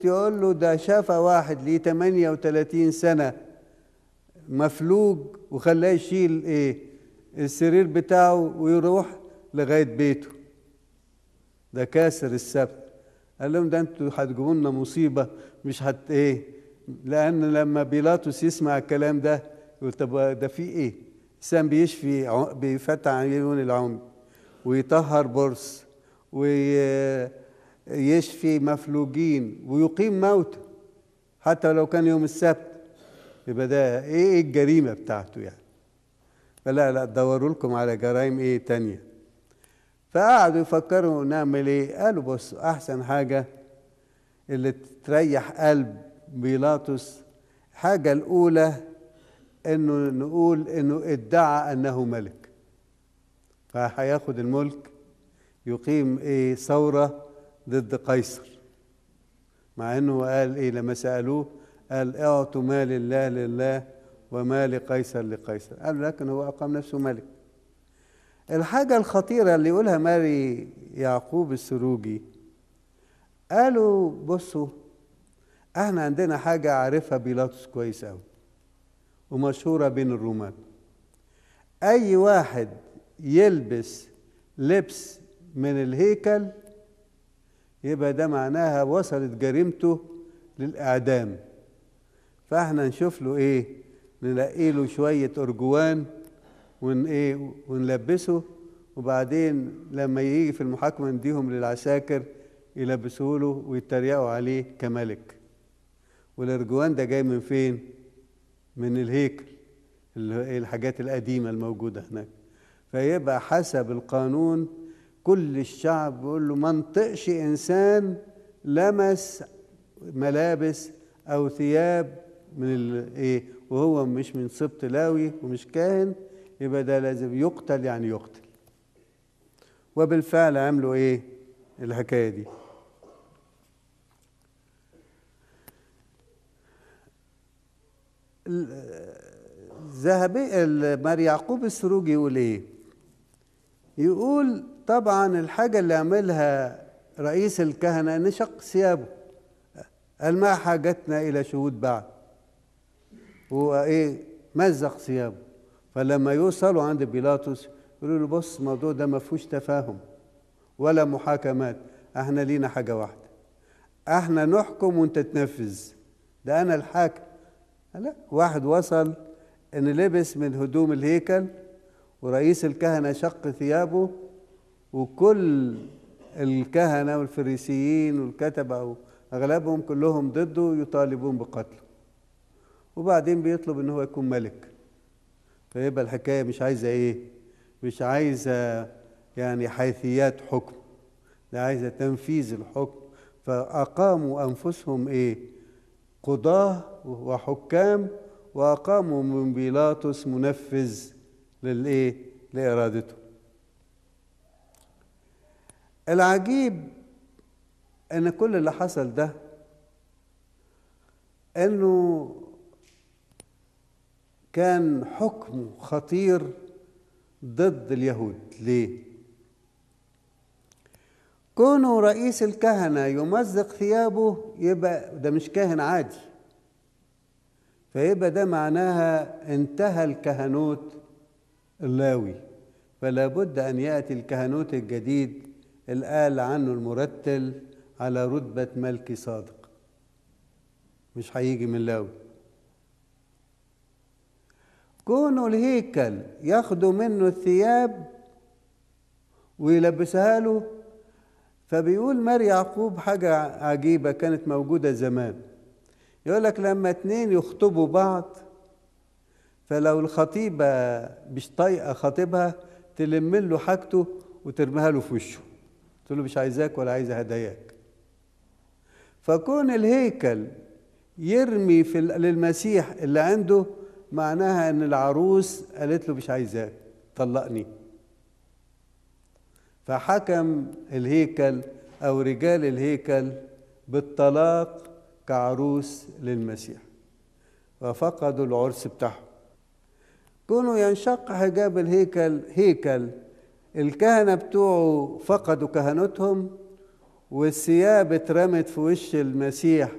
يقول له ده شاف واحد ليه 38 سنة مفلوج وخلاه يشيل ايه السرير بتاعه ويروح لغاية بيته ده كاسر السبت قال لهم ده انتوا هتجيبوا لنا مصيبة مش هت ايه لأن لما بيلاطس يسمع الكلام ده يقول طب ده في ايه الإنسان بيشفي ع- بيفتح عيون العمي ويطهر برص ويشفي مفلوجين ويقيم موتى حتى لو كان يوم السبت يبقى ده ايه إيه الجريمة بتاعته يعني فلا لا دوروا لكم على جرائم ايه تانية فقعدوا يفكروا نعمل ايه قالوا بصوا احسن حاجة اللي تريح قلب بيلاطس حاجة الأولى إنه نقول إنه ادعى أنه ملك فهياخد الملك يقيم إيه ثورة ضد قيصر مع إنه قال إيه لما سألوه قال اعطوا ما لله لله وما لقيصر لقيصر قال لكن هو أقام نفسه ملك الحاجة الخطيرة اللي يقولها ماري يعقوب السروجي قالوا بصوا احنا عندنا حاجة عارفها بيلاطس كويس أوي ومشهورة بين الرومان أي واحد يلبس لبس من الهيكل يبقى ده معناها وصلت جريمته للإعدام فاحنا نشوف له ايه نلاقي له شوية أرجوان ون ايه ونلبسه وبعدين لما يجي في المحاكمة نديهم للعساكر يلبسوه له ويتريقوا عليه كملك والارجوان ده جاي من فين؟ من الهيكل اللي هو الحاجات القديمة الموجودة هناك فيبقى حسب القانون كل الشعب بيقول له ما نطقش إنسان لمس ملابس أو ثياب من الايه وهو مش من سبط لاوي ومش كاهن يبقى ده لازم يقتل يعني يقتل وبالفعل عملوا ايه الحكايه دي ذهبي مار يعقوب السروجي يقول ايه يقول طبعا الحاجه اللي عملها رئيس الكهنه ان شق ثيابه قال ما حاجتنا الى شهود بعد هو ايه مزق ثيابه فلما يوصلوا عند بيلاطس يقولوا له بص الموضوع ده ما فيهوش تفاهم ولا محاكمات احنا لينا حاجه واحده احنا نحكم وانت تنفذ ده انا الحاكم لا واحد وصل ان لبس من هدوم الهيكل ورئيس الكهنه شق ثيابه وكل الكهنه والفريسيين والكتبه اغلبهم كلهم ضده يطالبون بقتله وبعدين بيطلب ان هو يكون ملك فيبقى الحكايه مش عايزه ايه مش عايزه يعني حيثيات حكم ده عايزه تنفيذ الحكم فاقاموا انفسهم ايه قضاه وحكام واقاموا من بيلاطس منفذ للايه لارادته العجيب ان كل اللي حصل ده انه كان حكم خطير ضد اليهود ليه كونه رئيس الكهنة يمزق ثيابه يبقى ده مش كاهن عادي فيبقى ده معناها انتهى الكهنوت اللاوي فلا بد أن يأتي الكهنوت الجديد الآل عنه المرتل على رتبة ملك صادق مش هيجي من لاوي كونه الهيكل ياخدوا منه الثياب ويلبسها له فبيقول مار يعقوب حاجة عجيبة كانت موجودة زمان يقول لك لما اتنين يخطبوا بعض فلو الخطيبة مش طايقة خطيبها تلم له حاجته وترميها له في وشه تقول له مش عايزاك ولا عايزة هداياك فكون الهيكل يرمي في للمسيح اللي عنده معناها ان العروس قالت له مش عايزاك طلقني فحكم الهيكل او رجال الهيكل بالطلاق كعروس للمسيح وفقدوا العرس بتاعهم كونوا ينشق حجاب الهيكل هيكل الكهنة بتوعه فقدوا كهنتهم والثياب اترمت في وش المسيح